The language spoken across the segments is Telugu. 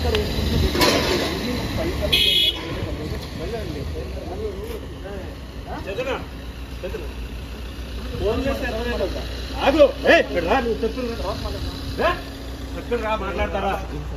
ఇక్కడ వేసుకుంటే అన్ని పైసలు వెళ్ళండి చదనా చదనా ఫోన్ చేస్తే ఎవరైనా ఆగు ఏ ఇక్కడ రా నువ్వు చెప్పు రా ఎక్కడ రా మాట్లాడతారా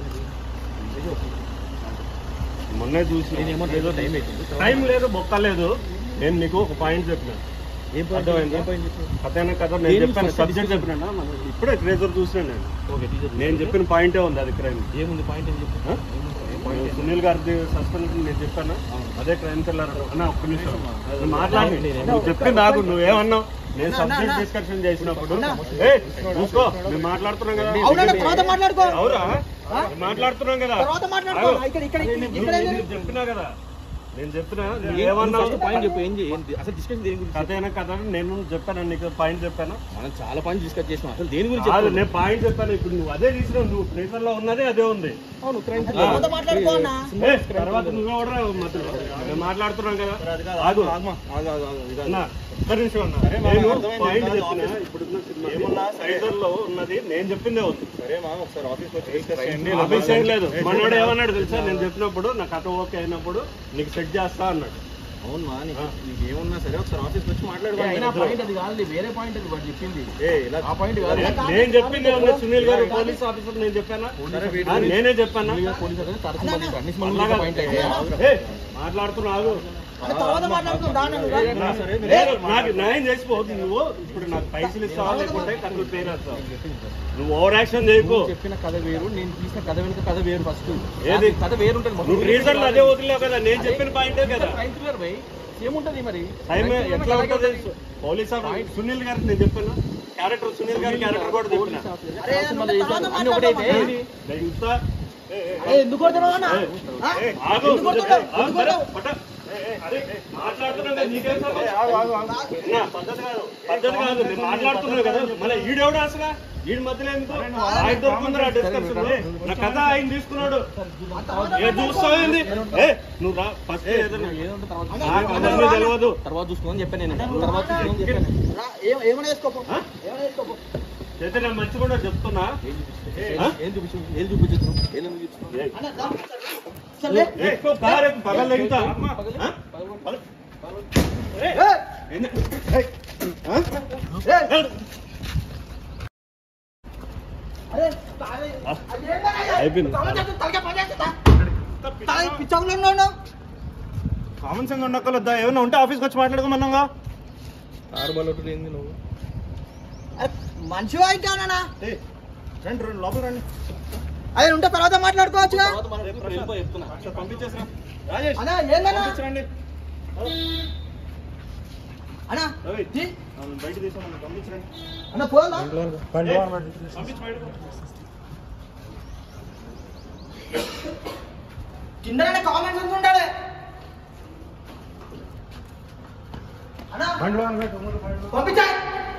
మొన్నే చూసి నేనేమో ఏదో టైం అవుతుంది టైం లేదు బొక్క లేదు నేను నీకు ఒక పాయింట్ చెప్పిన ఏం point? అర్థమైందా? ఏం point చెప్పావు? అదేనా కదా నేను దేని చెప్పాను first సబ్జెక్ట్ చెప్పినా ఇప్పుడే ట్రేజర్ చూసినా నేను ఓకే టీచర్ నేను చెప్పిన పాయింటే ఉంది అది క్రైమ్ ఏముంది పాయింట్ ఏం చెప్పు ఆ? సునీల్ గారిది సస్పెన్షన్ నేను చెప్పాను అదే క్రైమ్ కిల్లర్ అన్న ఒక్క నిమిషం నువ్వు మాట్లాడి నువ్వు చెప్పింది నాకు నువ్వేమన్నావు నేను సబ్జెక్ట్ డిస్కషన్ చేసినప్పుడు ఏ చూసుకో మేము మాట్లాడుతున్నాం కదా అవునన్నా తర్వాత మాట్లాడుకో అవురా మేము మాట్లాడుతున్నాం కదా తర్వాత మాట్లాడుకో ఆగు. ఇక్కడ ఇక్కడ నువ్వు- ఇక్కడ నేను చెప్పినా కదా నేను చెప్పినా నువ్వు ఏమన్నావు ఫస్ట్ పాయింట్ చెప్పు ఏం చేయ- ఏంటి? అసలు డిస్కషన్ దేని గురించి కథ అయినా కథ నేను చెప్పాను నీకు పాయింట్ చెప్పాను మనం చాలా పాయింట్ డిస్కస్ చేసాం అసలు దేని గురించి కాదు చెప్పు? నేను పాయింట్ చెప్పాను ఇప్పుడు నువ్వు అదే తీసినావు నువ్వు ప్లేసర్ లో ఉన్నదే అదే ఉంది అవును క్రైమ్ తర్వాత మాట్లాడుకో అన్న ఏ, తర్వాత నువ్వే కూడా మధ్యలో మేము మాట్లాడుతున్నాం కదా ఆగు అన్న, ఒక్క నిమిషం అన్న. నేను పాయింట్ చెప్పిన ఇప్పుడున్న సినిమా సైజర్ లో ఉన్నది నేను చెప్పిందే ఉంది ఆఫీస్ ఏం లేదు మనోడు ఏమన్నాడు తెలుసా నేను చెప్పినప్పుడు నా కథ ఓకే అయినప్పుడు నీకు సెట్ చేస్తా అన్నాడు అవును మా నీకు నీకు ఏమున్నా సరే ఒకసారి ఆఫీస్ వచ్చి మాట్లాడుకో అయినా పాయింట్ అది కాదు వేరే పాయింట్ అది వాడు చెప్పింది ఆ పాయింట్ కాదు నే- నేను చెప్పిందే ఉంది సునీల్ గారు పోలీస్ ఆఫీసర్ నేను చెప్పానా ఆ, నేనే చెప్పానా పోలీస్ అదే తరచు మంది అన్ని అలాగా- పాయింట్ అయితే ఏ, మాట్లాడుతున్నా ఆగు అన్న, తర్వాత మాట్లాడుకుందాం రా అన్న, నువ్వు రా. లేదు, నాకు న్యాయం చేసిపోతుంది నువ్వు ఇప్పుడు నాకు పైసలు ఇస్తావా లేకుంటే కన్ను పేరు వేస్తావా? నువ్వు ఓవర్ యాక్షన్ చేయకు నువ్వు చెప్పిన కథ వేరు నేను తీసిన కథ వెనుక కథ వేరు ఫస్ట్ ఏది? కథ వేరు ఉంటుంది నువ్వు రీజన్ అదే వదిలేవు కదా నేను చెప్పిన పాయింటే కదా క్రైమ్ థ్రిల్లర్ భయ్ ఏముంటది మరి టైం Crime thriller ఎట్లా అలాగే ఉంటుంది ఉంటుంది. పోలీస్ ఆఫీసర్ సునీల్ గారికి నేను చెప్పాను క్యారెక్టర్ సునీల్ గారి క్యారెక్టర్ కూడా చెప్పిన పోలీస్ ఆఫీసర్, అరే, తర్వాత మళ్ళీ తర్వాత చేశారు. అన్ని ఒకటైతే మాట్లాడదాం. ఏంది? నేను ఇంత ఏ, ఏ, ఏ, ఎందుకు కొడుతున్నావు అన్న ఏ, ఆ? ఏ, ఆగు, ఎందుకు కొడుతున్నావు? ఆగు, ఎందుకు కొడుతున్నావు? పట్ట. ఏ, ఏ, అరే, మాట్లాడుతున్నాం కదా, నీకేం సమస్య? అన్నా, పద్ధతి కాదు పద్ధతి కాదు నేను మాట్లాడుతున్నావు కదా మళ్ళీ ఈడెవడు అసలు ఈడి మధ్యలో ఎందుకు ఆయన దొరుకుతుందిరా డిస్కషన్ నా కథ ఆయన తీసుకున్నాడు ఏ చూస్తావు ఏంది ఏ నువ్వు రా ఫస్ట్ ఏదైనా ఏదో ఉంటే తర్వాత నాకు అవన్నీ తెలియదు తర్వాత చూసుకోమని చెప్పాను నేను తర్వాత చూసుకోమని చెప్పాను రా, ఏం- ఏమైనా వేసుకోపో ఆ? ఏమైనా వేసుకోపో చైతన్య మంచిగా చెప్తున్నా ఏం చూపించు ఆ? ఏం చూపించు ఏం చూపించు ఏం చూపించు ఏ, అన్న, రా. సర్లే. ఎక్కువ కారు ఎక్కువ పగలు ఎంత పగలు? ఆ? పగలు. ఏ, ఏ, ఏంది? ఏయ్, ఆ? ఏ, ఏ, అరే, తాగే. ఆ. అదేంటన్నా ఇది? అయిపోయింది. తలకాయ చేస్తుంది, తలకాయ పని చేస్తుందా? తాగే, పిచ్చోళ్ళలో ఉన్నావు. కామన్ సెన్స్ ఉండక్కలొద్దా ఏమైనా ఉంటే ఆఫీస్కి వచ్చి మాట్లాడుకోమన్నాగా ఆరు బల్లొట్టు ఏంది నువ్వు అరే, మంచివా ఇంకేమన్నా రండి రెండు లోపల రండి అదే ఉంటే తర్వాత మాట్లాడుకోవచ్చుగా తర్వాత మనం ఇప్పుడు వెళ్ళిపో చెప్తున్నా ఒకసారి పంపించేసిరా రాజేష్ అన్నా ఏందన్నా పంపించరండి అన్నా రవి తీ. అవును, బయట తీసామని పంపించరండి అన్న పోదా పంపించి బయటకు కింద కామెంట్స్ ఉండాలి అన్నా పంపించాయి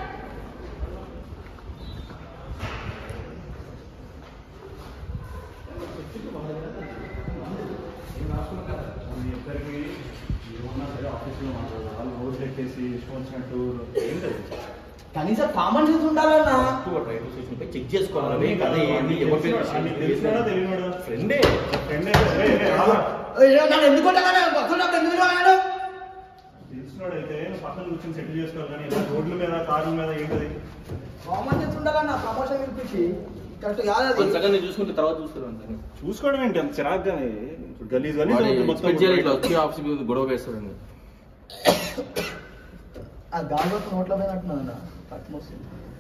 కనీసం కామన్ సెన్స్ ఉండాలన్నా రైల్వే స్టేషన్ పై చెక్ చేసుకోవాలి కథ ఏంది ఎవరి ఫ్రెండే ఏ, నన్ను ఎందుకు కొట్టాలన్నా? పక్కన ఎందుకు రాయడం? తెలిసినోడైతే పక్కన కూర్చొని సెటిల్ చేసుకోవాలి కానీ ఇలా రోడ్ల మీద కార్ల మీద ఏంటది కామన్ సెన్స్ ఉండాలన్నా ప్రమోషన్ పిలిపించి కరెక్ట్ కాదు అది సగం నేను చూసుకుంటే తర్వాత చూస్తారు అంతే చూసుకోవడం ఏంటి అంత చిరాగ్గా గలీజ్ గలీజ్ వాడు అవుతుంది ఎక్స్పెక్ట్ చేయాలి ఇట్లా మొత్తం వచ్చి ఆఫీస్ మీద గొడవ వేస్తాడని ఆ గాలి నోట్లో పోయినట్టున్నదన్న కట్ మోస్తుంది